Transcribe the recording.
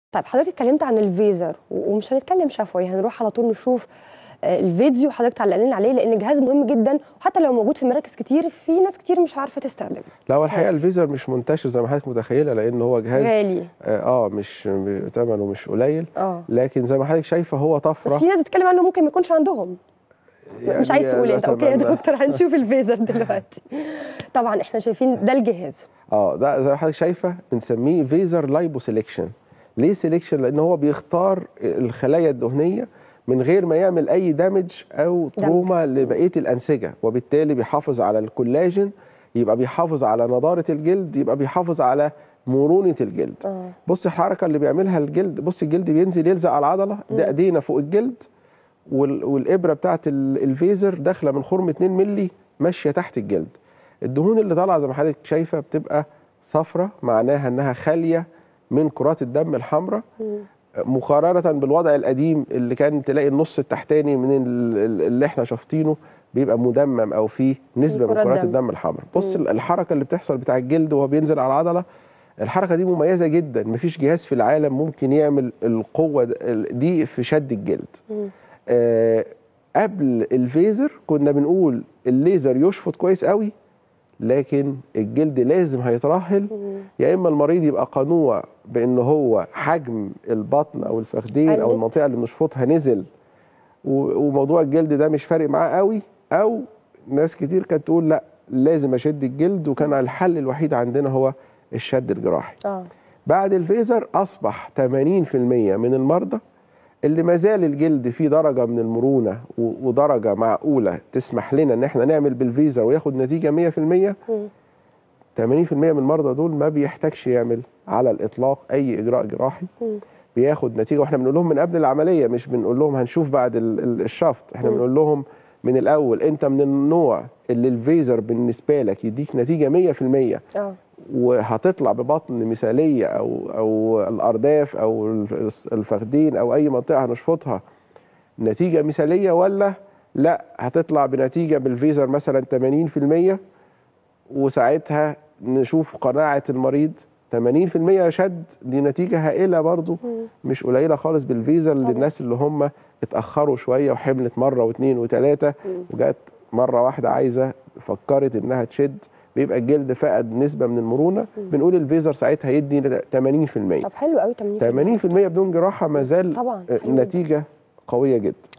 طيب حضرتك اتكلمت عن الفيزر و- ومش هنتكلم شفوي هنروح على طول نشوف آه، الفيديو حضرتك تعلقنا عليه لان جهاز مهم جدا وحتى لو موجود في مراكز كتير في ناس كتير مش عارفه تستخدمه لا هو الحقيقه طيب. الفيزر مش منتشر زي ما حضرتك متخيله لان هو جهاز غالي اه آه، مش م- ثمنه مش قليل اه لكن زي ما حضرتك شايفه هو بس طفره في ناس بتتكلم عنه ممكن ما يكونش عندهم مش عايز تقول انت اوكي يا نتمنى. دكتور هنشوف الفيزر دلوقتي طبعا احنا شايفين ده الجهاز اه ده زي ما حضرتك شايفه بنسميه فيزر لايبو سيلكشن ليه سيلكشن لان هو بيختار الخلايا الدهنيه من غير ما يعمل اي دامج او تروما لبقيه الانسجه وبالتالي بيحافظ على الكولاجين يبقى بيحافظ على نضاره الجلد يبقى بيحافظ على مرونه الجلد اه بص الحركه اللي بيعملها الجلد بص الجلد بينزل يلزق على العضله ده ايدينا فوق الجلد وال- والابره بتاعت ال- الفيزر داخله من خرم 2 مللي ماشيه تحت الجلد الدهون اللي طالعه زي ما حضرتك شايفه بتبقى صفرة معناها انها خاليه من كرات الدم الحمراء مم. مقارنه بالوضع القديم اللي كان تلاقي النص التحتاني من ال- ال- اللي احنا شافتينه بيبقى مدمم او فيه نسبه من كرات كرات دم. الدم الحمراء بص مم. الحركه اللي بتحصل بتاع الجلد وهو بينزل على العضله الحركه دي مميزه جدا مفيش جهاز في العالم ممكن يعمل القوه د- ال- دي في شد الجلد مم. آه قبل الفيزر كنا بنقول الليزر يشفط كويس قوي لكن الجلد لازم هيترهل مم. يا اما المريض يبقى قنوع بان هو حجم البطن او الفخذين او قلت. المنطقه اللي بنشفطها نزل و- وموضوع الجلد ده مش فارق معاه قوي او ناس كتير كانت تقول لا لازم اشد الجلد وكان الحل الوحيد عندنا هو الشد الجراحي اه بعد الفيزر اصبح 80% من المرضى اللي ما زال الجلد فيه درجه من المرونه و- ودرجه معقوله تسمح لنا ان احنا نعمل بالفيزر وياخد نتيجه 100% مم. 80% من المرضى دول ما بيحتاجش يعمل على الاطلاق اي اجراء جراحي مم. بياخد نتيجه واحنا بنقول لهم من قبل العمليه مش بنقول لهم هنشوف بعد ال- ال- الشفط احنا مم. بنقول لهم من الاول انت من النوع اللي الفيزر بالنسبه لك يديك نتيجه 100% اه وهتطلع ببطن مثاليه او او الارداف او الف- الفخذين او اي منطقه هنشفطها نتيجه مثاليه ولا لا هتطلع بنتيجه بالفيزر مثلا 80% وساعتها نشوف قناعه المريض 80% شد دي نتيجه هائله برضو مم. مش قليله خالص بالفيزر طبعا. للناس اللي هم اتاخروا شويه وحملت مره واثنين وثلاثه مم. وجت مره واحده عايزه فكرت انها تشد بيبقى الجلد فقد نسبه من المرونه مم. بنقول الفيزر ساعتها يدي 80% طب حلو قوي 80% 80% بدون جراحه ما زال طبعا آه، حلو جداً. نتيجه قويه جدا